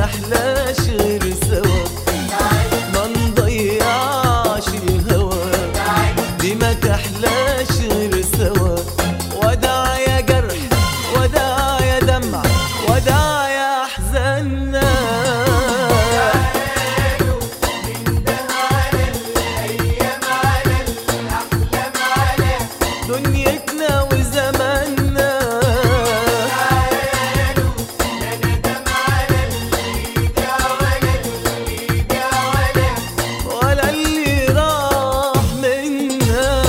تحلاش غير سوا ما نضيعش الهوى دي ما تحلاش غير سوا وداع يا جرح وداع يا دمع وداع يا احزاننا دنيتنا وزماننا ولا اللي راح منا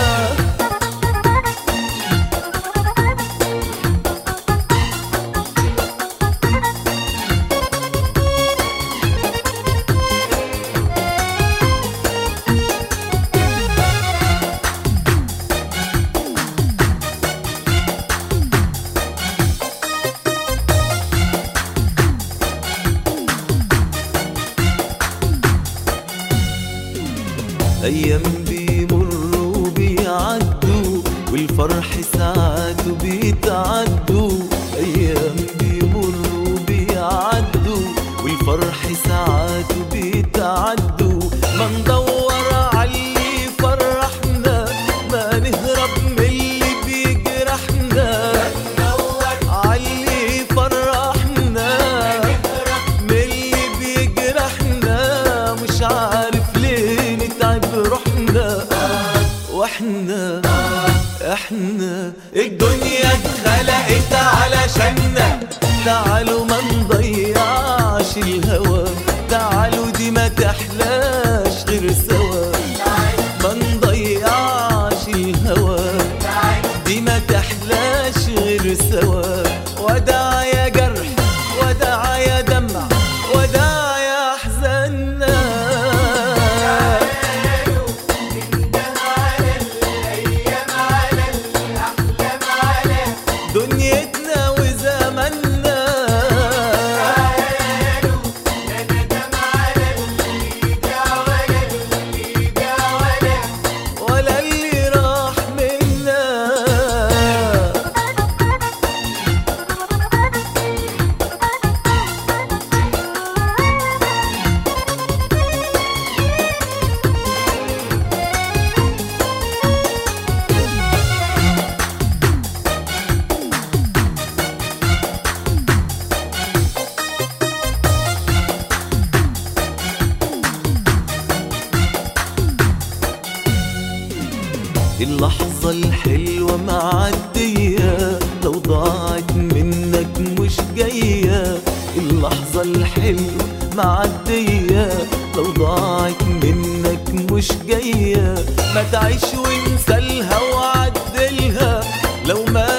أيام بيمروا بيعدوا والفرح ساعات بيتعدوا أيام بيمروا بيعدوا والفرح ساعات بيتعدوا ما ندور عاللي يفرحنا ما نهرب من اللي بيجرحنا عاللي يفرحنا من اللي بيجرحنا مش عارف ليه نتعب روحنا واحنا احنا الدنيا اتخلقت علشاننا تعالوا ما نضيعش الهوى تعالوا دي ما تحلاش غير سوا ما نضيعش الهوى دي ما تحلاش غير سوا وداع يا جرح وداع يا دمع وداع يا احزاننا دنيتنا وزماننا ولا اللي راح منا اللحظة الحلوة معدية لو ضاعت منك مش جاية اللحظة الحلوة معدية لو ضاعت منك مش جاية ما تعيش وانسى لها وعدلها لو ما